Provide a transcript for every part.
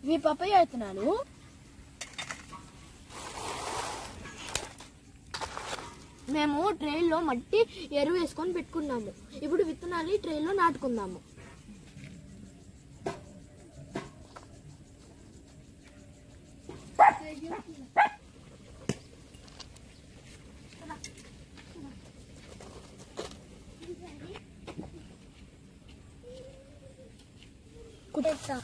ఇవి పప్పయ్య విత్తనాలు మేము ట్రైల్లో మట్టి ఎరువు వేసుకొని పెట్టుకున్నాము ఇప్పుడు విత్తనాలు ఈ ట్రైల్లో నాటుకుందాము కుట్టేస్తా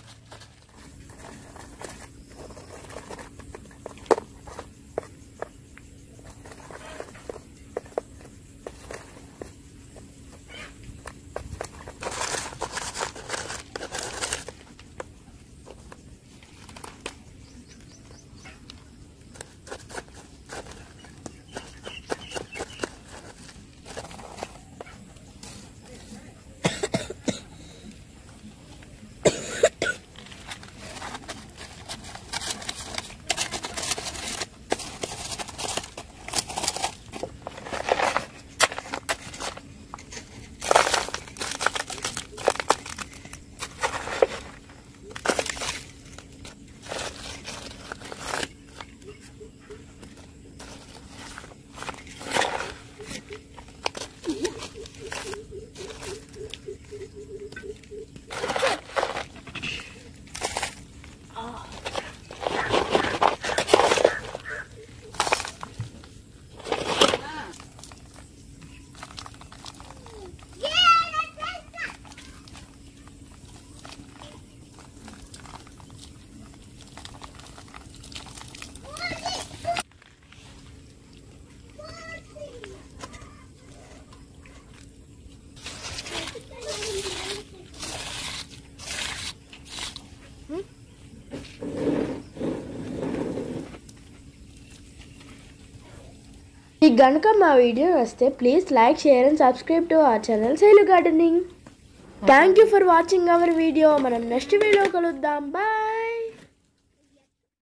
మీకు గనుక మా వీడియో వస్తే please like share and subscribe to our channel Shailu gardening thank you for watching our video మనం నెక్స్ట్ వీడియో కలుద్దాం బాయ్